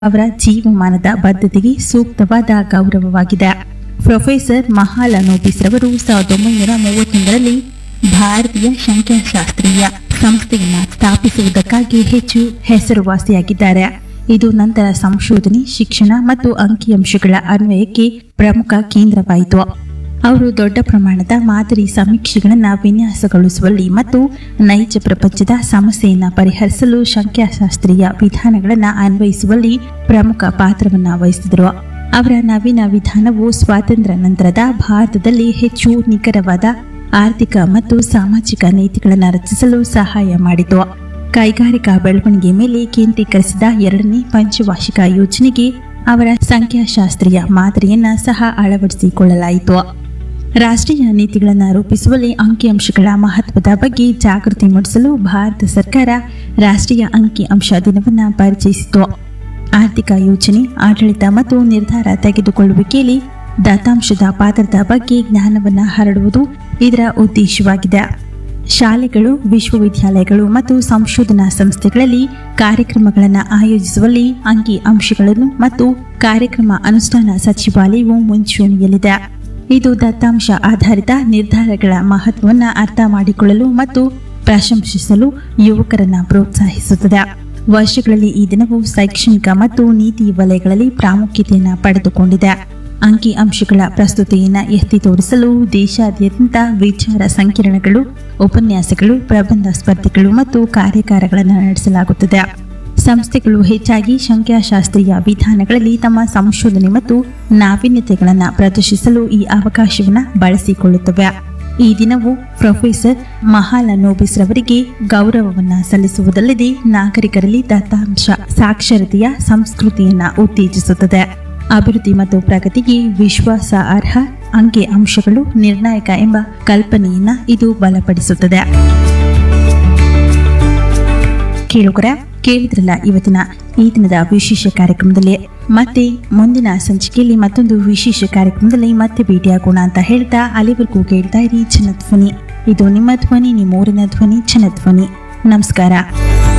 ಅವರ ಜೀವಮಾನದ ಬದ್ಧತೆಗೆ ಸೂಕ್ತವಾದ ಗೌರವವಾಗಿದೆ ಪ್ರೊಫೆಸರ್ ಮಹಾಲನೋಬಿಸ್ ರವರು ಸಾವಿರದ ಒಂಬೈನೂರ ಮೂವತ್ತೊಂದರಲ್ಲಿ ಭಾರತೀಯ ಸಂಖ್ಯಾಶಾಸ್ತ್ರೀಯ ಸಂಸ್ಥೆಯನ್ನ ಸ್ಥಾಪಿಸುವುದಕ್ಕಾಗಿ ಹೆಚ್ಚು ಹೆಸರುವಾಸಿಯಾಗಿದ್ದಾರೆ ಇದು ನಂತರ ಸಂಶೋಧನೆ ಶಿಕ್ಷಣ ಮತ್ತು ಅಂಕಿಅಂಶಗಳ ಅನ್ವಯಕ್ಕೆ ಪ್ರಮುಖ ಕೇಂದ್ರವಾಯಿತು ಅವರು ದೊಡ್ಡ ಪ್ರಮಾಣದ ಮಾದರಿ ಸಮೀಕ್ಷೆಗಳನ್ನು ವಿನ್ಯಾಸಗೊಳಿಸುವಲ್ಲಿ ಮತ್ತು ನೈಜ ಪ್ರಪಂಚದ ಸಮಸ್ಯೆಯನ್ನು ಪರಿಹರಿಸಲು ಸಂಖ್ಯಾಶಾಸ್ತ್ರೀಯ ವಿಧಾನಗಳನ್ನು ಅನ್ವಯಿಸುವಲ್ಲಿ ಪ್ರಮುಖ ಪಾತ್ರವನ್ನು ವಹಿಸಿದರು ಅವರ ನವೀನ ವಿಧಾನವು ಸ್ವಾತಂತ್ರ್ಯ ನಂತರದ ಭಾರತದಲ್ಲಿ ಹೆಚ್ಚು ನಿಖರವಾದ ಆರ್ಥಿಕ ಮತ್ತು ಸಾಮಾಜಿಕ ನೀತಿಗಳನ್ನು ರಚಿಸಲು ಸಹಾಯ ಮಾಡಿತು ಕೈಗಾರಿಕಾ ಬೆಳವಣಿಗೆ ಮೇಲೆ ಕೇಂದ್ರೀಕರಿಸಿದ ಎರಡನೇ ಪಂಚವಾರ್ಷಿಕ ಯೋಜನೆಗೆ ಅವರ ಸಂಖ್ಯಾಶಾಸ್ತ್ರೀಯ ಮಾದರಿಯನ್ನ ಸಹ ಅಳವಡಿಸಿಕೊಳ್ಳಲಾಯಿತು ರಾಷ್ಟ್ರೀಯ ನೀತಿಗಳನ್ನು ರೂಪಿಸುವಲ್ಲಿ ಅಂಕಿಅಂಶಗಳ ಮಹತ್ವದ ಬಗ್ಗೆ ಜಾಗೃತಿ ಮೂಡಿಸಲು ಭಾರತ ಸರ್ಕಾರ ರಾಷ್ಟ್ರೀಯ ಅಂಕಿಅಂಶ ದಿನವನ್ನು ಪರಿಚಯಿಸಿತು ಆರ್ಥಿಕ ಯೋಜನೆ ಆಡಳಿತ ಮತ್ತು ನಿರ್ಧಾರ ತೆಗೆದುಕೊಳ್ಳುವಿಕೆಯಲ್ಲಿ ದತ್ತಾಂಶದ ಪಾತ್ರದ ಬಗ್ಗೆ ಜ್ಞಾನವನ್ನು ಹರಡುವುದು ಇದರ ಉದ್ದೇಶವಾಗಿದೆ ಶಾಲೆಗಳು ವಿಶ್ವವಿದ್ಯಾಲಯಗಳು ಮತ್ತು ಸಂಶೋಧನಾ ಸಂಸ್ಥೆಗಳಲ್ಲಿ ಕಾರ್ಯಕ್ರಮಗಳನ್ನು ಆಯೋಜಿಸುವಲ್ಲಿ ಅಂಕಿ ಅಂಶಗಳನ್ನು ಮತ್ತು ಕಾರ್ಯಕ್ರಮ ಅನುಷ್ಠಾನ ಸಚಿವಾಲಯವು ಮುಂಚೂಣಿಯಲ್ಲಿದೆ ಇದು ದತ್ತಾಂಶ ಆಧಾರಿತ ನಿರ್ಧಾರಗಳ ಮಹತ್ವವನ್ನು ಅರ್ಥ ಮಾಡಿಕೊಳ್ಳಲು ಮತ್ತು ಪ್ರಶಂಸಿಸಲು ಯುವಕರನ್ನ ಪ್ರೋತ್ಸಾಹಿಸುತ್ತದೆ ವರ್ಷಗಳಲ್ಲಿ ಈ ದಿನವು ಶೈಕ್ಷಣಿಕ ಮತ್ತು ನೀತಿ ವಲಯಗಳಲ್ಲಿ ಪ್ರಾಮುಖ್ಯತೆಯನ್ನು ಪಡೆದುಕೊಂಡಿದೆ ಅಂಕಿ ಅಂಶಗಳ ಪ್ರಸ್ತುತಿಯನ್ನು ಎತ್ತಿ ತೋರಿಸಲು ದೇಶಾದ್ಯಂತ ವಿಚಾರ ಸಂಕಿರಣಗಳು ಉಪನ್ಯಾಸಗಳು ಪ್ರಬಂಧ ಸ್ಪರ್ಧೆಗಳು ಮತ್ತು ಕಾರ್ಯಾಗಾರಗಳನ್ನು ನಡೆಸಲಾಗುತ್ತದೆ ಸಂಸ್ಥೆಗಳು ಹೆಚ್ಚಾಗಿ ಸಂಖ್ಯಾಶಾಸ್ತ್ರೀಯ ವಿಧಾನಗಳಲ್ಲಿ ತಮ್ಮ ಸಂಶೋಧನೆ ಮತ್ತು ನಾವೀನ್ಯತೆಗಳನ್ನು ಪ್ರದರ್ಶಿಸಲು ಈ ಅವಕಾಶವನ್ನು ಬಳಸಿಕೊಳ್ಳುತ್ತವೆ ಈ ದಿನವು ಪ್ರೊಫೆಸರ್ ಮಹಾಲನೋಬಿಸ್ ರವರಿಗೆ ಗೌರವವನ್ನು ಸಲ್ಲಿಸುವುದಲ್ಲದೆ ನಾಗರಿಕರಲ್ಲಿ ದತ್ತಾಂಶ ಸಾಕ್ಷರತೆಯ ಸಂಸ್ಕೃತಿಯನ್ನು ಉತ್ತೇಜಿಸುತ್ತದೆ ಅಭಿವೃದ್ಧಿ ಮತ್ತು ಪ್ರಗತಿಗೆ ವಿಶ್ವಾಸಾರ್ಹ ಅಂಕಿ ಅಂಶಗಳು ನಿರ್ಣಾಯಕ ಎಂಬ ಕಲ್ಪನೆಯನ್ನ ಇದು ಬಲಪಡಿಸುತ್ತದೆ ಕೇಳುಗರ ಕೇಳಿದ್ರಲ್ಲ ಇವತ್ತಿನ ಈ ದಿನದ ವಿಶೇಷ ಕಾರ್ಯಕ್ರಮದಲ್ಲಿ ಮತ್ತೆ ಮುಂದಿನ ಸಂಚಿಕೆಯಲ್ಲಿ ಮತ್ತೊಂದು ವಿಶೇಷ ಕಾರ್ಯಕ್ರಮದಲ್ಲಿ ಮತ್ತೆ ಭೇಟಿಯಾಗೋಣ ಅಂತ ಹೇಳ್ತಾ ಅಲ್ಲಿವರೆಗೂ ಕೇಳ್ತಾ ಇರಿ ಜನಧ್ವನಿ ಇದು ನಿಮ್ಮ ಧ್ವನಿ ನಿಮ್ಮೂರಿನ ಧ್ವನಿ ಜನಧ್ವನಿ ನಮಸ್ಕಾರ